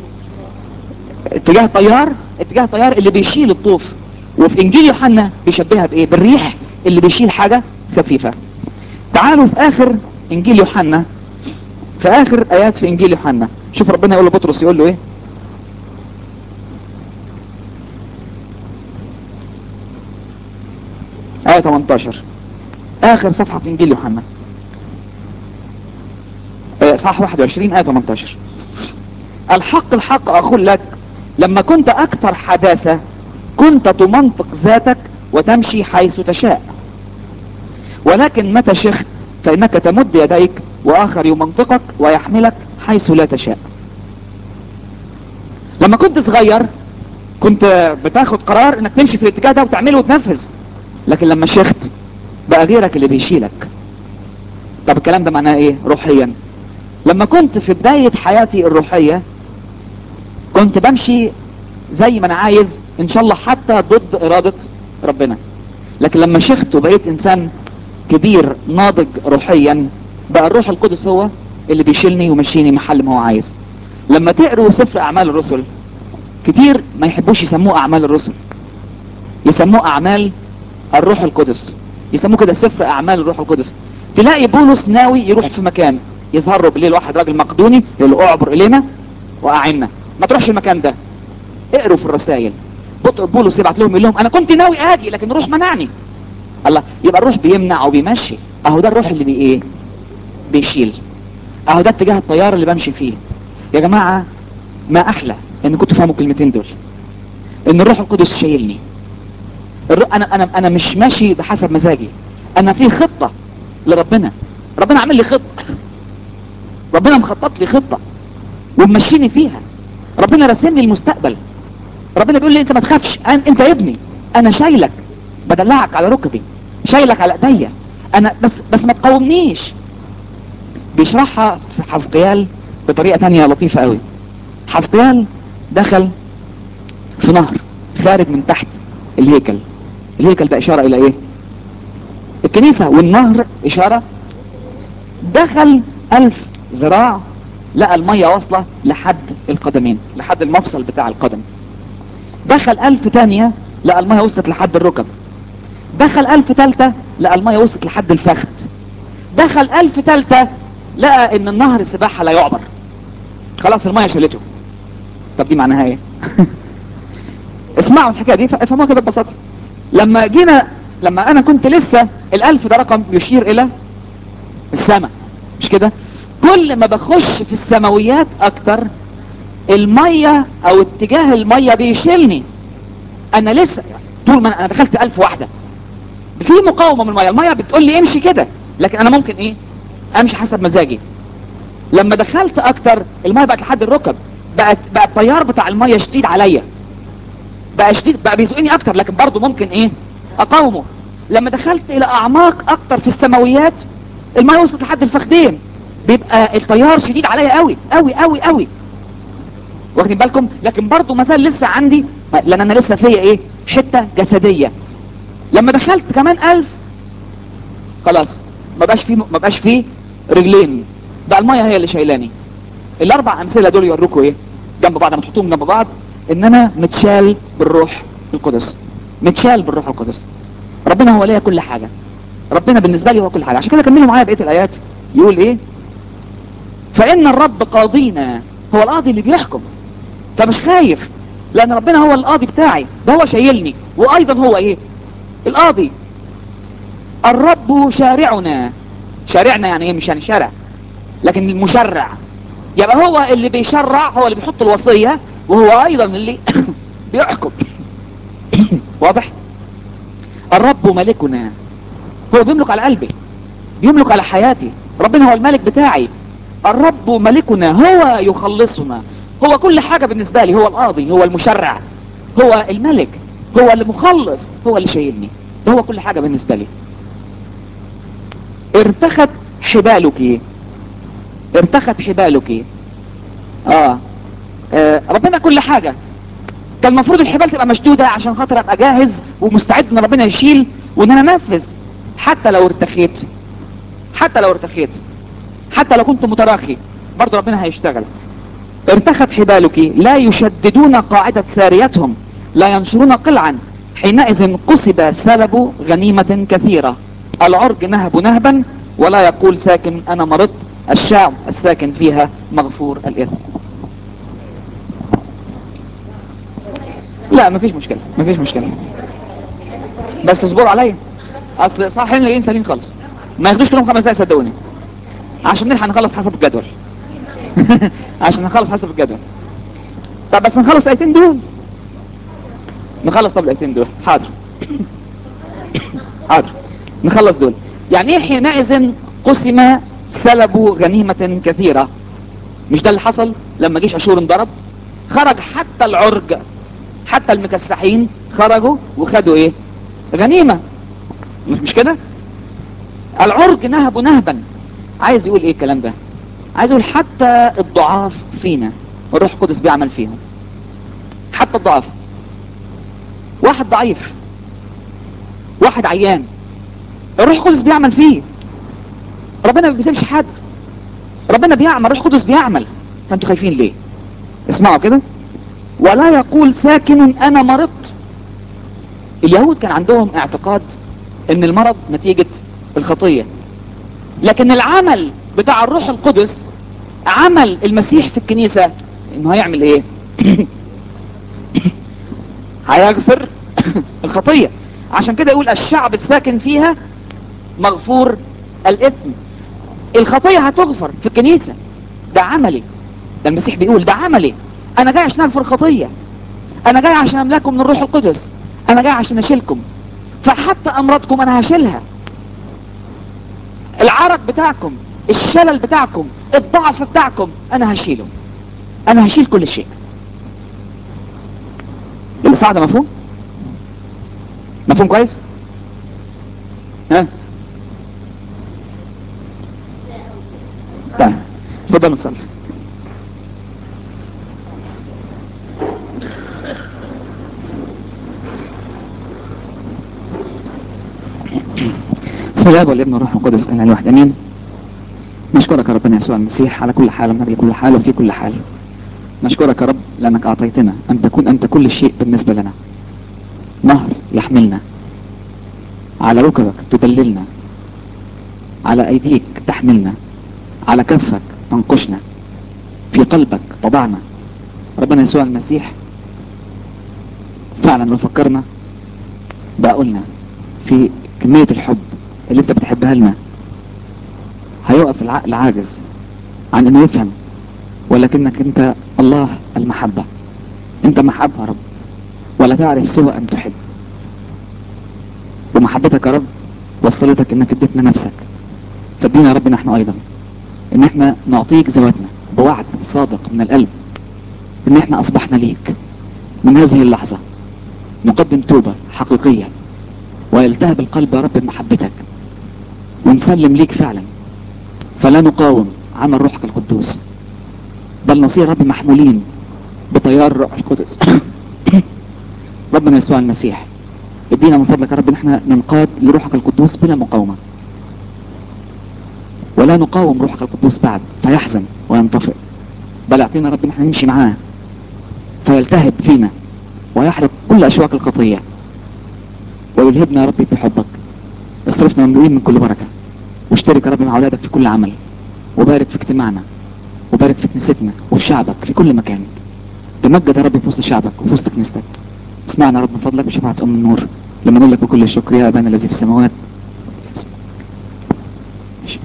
اتجاه طيار اتجاه طيار اللي بيشيل الطوف وفي انجيل يوحنا بيشبهها بايه بالريح اللي بيشيل حاجة خفيفة تعالوا في اخر انجيل يوحنا في اخر ايات في انجيل يوحنا شوف ربنا يقول لبطرس يقول له ايه آية 18 آخر صفحة في إنجيل يوحنا آه صح 21 آية 18 الحق الحق أقول لك لما كنت أكثر حداثة كنت تمنطق ذاتك وتمشي حيث تشاء ولكن متى شخت فإنك تمد يديك وآخر يمنطقك ويحملك حيث لا تشاء لما كنت صغير كنت بتاخد قرار انك تمشي في الاتجاه ده وتعمله وتنفذ لكن لما شيخت بقى غيرك اللي بيشيلك طب الكلام ده معناه ايه روحيا لما كنت في بداية حياتي الروحية كنت بمشي زي ما انا عايز ان شاء الله حتى ضد ارادة ربنا لكن لما شيخت وبقيت انسان كبير ناضج روحيا بقى الروح القدس هو اللي بيشيلني ومشيني محل ما هو عايز لما تقروا سفر اعمال الرسل كتير ما يحبوش يسموه اعمال الرسل يسموه اعمال الروح القدس يسموه كده سفر اعمال الروح القدس تلاقي بولس ناوي يروح في مكان يظهر له بالليل واحد راجل مقدوني يقول له اعبر الينا واعنا ما تروحش المكان ده اقروا في الرسائل بولس يبعت لهم يقول لهم انا كنت ناوي اجي لكن الروح منعني الله يبقى الروح بيمنع وبيمشي اهو ده الروح اللي بي ايه بيشيل اهو ده اتجاه التيار اللي بمشي فيه يا جماعة ما احلى ان كنتوا فاهموا الكلمتين دول ان الروح القدس شايلني الر... انا انا انا مش ماشي بحسب مزاجي انا في خطة لربنا ربنا عامل لي خطة ربنا مخطط لي خطة ومشيني فيها ربنا راسم لي المستقبل ربنا بيقول لي انت ما تخافش انت ابني انا شايلك بدلعك على ركبي شايلك على ايديا انا بس بس ما تقاومنيش بيشرحها في حزقيال بطريقة تانية لطيفة قوي حزقيال دخل في نهر خارج من تحت الهيكل الهيكل ده اشارة الى ايه الكنيسة والنهر اشارة دخل الف ذراع لقى المية واصلة لحد القدمين لحد المفصل بتاع القدم دخل ألف تانية لقى المية وصلت لحد الركب دخل ألف تالتة لقى المية وصلت لحد الفخذ دخل ألف تالتة لقى ان النهر السباحة لا يعبر خلاص المية شالته طب دي معناها ايه اسمعوا الحكاية دي افهموها كده ببساطة لما جينا لما انا كنت لسه الالف ده رقم يشير الى السماء مش كده كل ما بخش في السماويات اكتر المية او اتجاه المية بيشيلني انا لسه طول ما انا دخلت الف واحدة في مقاومة من المية المية بتقول لي امشي كده لكن انا ممكن ايه امشي حسب مزاجي لما دخلت اكتر المية بقت لحد الركب بقت بقى التيار بتاع المية شديد عليا بقى شديد بقى بيزقني اكتر لكن برضه ممكن ايه اقاومه لما دخلت الى اعماق اكتر في السماويات المية وصلت لحد الفخدين بيبقى التيار شديد عليا قوي قوي قوي قوي واخدين بالكم لكن برضه ما زال لسه عندي لان انا لسه فيا ايه حته جسديه لما دخلت كمان ألف خلاص ما بقاش فيه ما بقاش فيه رجلين بقى الميه هي اللي شايلاني الاربع امثله دول يوروكوا ايه جنب بعض لما تحطوهم جنب بعض ان انا متشال بالروح القدس متشال بالروح القدس ربنا هو ليا كل حاجه ربنا بالنسبه لي هو كل حاجه عشان كده كملوا معايا بقيه الايات يقول ايه فان الرب قاضينا هو القاضي اللي بيحكم فمش خايف لان ربنا هو القاضي بتاعي ده هو شايلني وايضا هو ايه القاضي الرب شارعنا شارعنا يعني ايه مش يعني شارع لكن المشرع يبقى هو اللي بيشرع هو اللي بيحط الوصية وهو ايضا اللي بيحكم واضح الرب ملكنا هو بيملك على قلبي بيملك على حياتي ربنا هو الملك بتاعي الرب ملكنا هو يخلصنا هو كل حاجة بالنسبة لي هو القاضي هو المشرع هو الملك هو اللي مخلص هو اللي شايلني ده هو كل حاجة بالنسبة لي ارتخت حبالك ارتخت حبالك آه. اه ربنا كل حاجة كان المفروض الحبال تبقى مشدودة عشان خاطر ابقى جاهز ومستعد ان ربنا يشيل وان انا انفذ حتى لو ارتخيت حتى لو ارتخيت حتى لو كنت متراخي برضو ربنا هيشتغل ارتخت حبالك لا يشددون قاعدة ساريتهم لا ينشرون قلعا حينئذ قصب سلب غنيمة كثيرة العرج نهب نهبا ولا يقول ساكن انا مرضت الشعب الساكن فيها مغفور الاثم لا مفيش مشكلة مفيش مشكلة بس اصبروا عليا اصل صاحين لاقيين سليم خالص ما ياخدوش كلهم خمس دقايق صدقوني عشان نلحق نخلص حسب الجدول عشان نخلص حسب الجدول طب بس نخلص الايتين دول نخلص طب الايتين دول حاضر حاضر نخلص دول يعني ايه حينئذ قسم سلبوا غنيمة كثيرة مش ده اللي حصل لما جيش اشور انضرب خرج حتى العرج حتى المكسحين خرجوا وخدوا ايه غنيمة مش مش كده العرج نهب نهبا عايز يقول ايه الكلام ده عايز يقول حتى الضعاف فينا الروح القدس بيعمل فيهم حتى الضعاف واحد ضعيف واحد عيان الروح القدس بيعمل فيه ربنا ما بيسيبش حد ربنا بيعمل الروح القدس بيعمل فانتوا خايفين ليه اسمعوا كده ولا يقول ساكن انا مرضت اليهود كان عندهم اعتقاد ان المرض نتيجة الخطية لكن العمل بتاع الروح القدس عمل المسيح في الكنيسة انه هيعمل ايه هيغفر الخطية عشان كده يقول الشعب الساكن فيها مغفور الاثم الخطية هتغفر في الكنيسة ده عملي ده المسيح بيقول ده عملي انا جاي عشان اغفر الخطية انا جاي عشان املاكم من الروح القدس انا جاي عشان اشيلكم فحتى امراضكم انا هشيلها العرق بتاعكم الشلل بتاعكم الضعف بتاعكم انا هشيله انا هشيل كل شيء الصعد مفهوم مفهوم كويس ها طيب اتفضل نصلي بسم الله والابن والروح القدس اله الواحد امين نشكرك يا ربنا يسوع المسيح على كل حال ونبي كل حال وفي كل حال نشكرك يا رب لأنك أعطيتنا أن تكون أنت كل شيء بالنسبة لنا نهر يحملنا على ركبك تدللنا على أيديك تحملنا على كفك تنقشنا في قلبك تضعنا ربنا يسوع المسيح فعلا لو فكرنا بقى قلنا في كمية الحب اللي انت بتحبها لنا هيقف العقل عاجز عن انه يفهم ولكنك انت الله المحبة انت محبة يا رب ولا تعرف سوى ان تحب ومحبتك يا رب وصلتك انك اديتنا نفسك فادينا يا رب نحن ايضا ان احنا نعطيك ذواتنا بوعد صادق من القلب ان احنا اصبحنا ليك من هذه اللحظة نقدم توبة حقيقية ويلتهب القلب يا رب بمحبتك ونسلم ليك فعلا فلا نقاوم عمل روحك القدوس بل نصير رب محمولين بتيار الروح القدس ربنا يسوع المسيح ادينا من فضلك يا رب ان احنا ننقاد لروحك القدوس بلا مقاومة ولا نقاوم روحك القدوس بعد فيحزن وينطفئ بل اعطينا رب ان احنا نمشي معاه فيلتهب فينا ويحرق كل اشواك الخطية ويلهبنا يا رب بحبك اصرفنا مملوئين من كل بركة واشترك يا رب مع اولادك في كل عمل وبارك في اجتماعنا وبارك في كنيستنا وفي شعبك في كل مكان تمجد يا رب في وسط شعبك وفي وسط كنيستك اسمعنا يا رب من فضلك بشفاعة ام النور لما نقول لك بكل الشكر يا ابانا الذي في السماوات ماشي.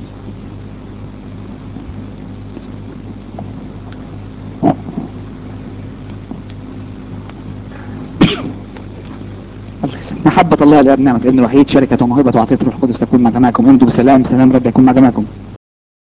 الله يسلمك. محبة الله الآب نعمة الابن الوحيد شركة وموهبة وعطية الروح القدس تكون مع جماعكم امضوا بسلام سلام رب يكون مع جماعكم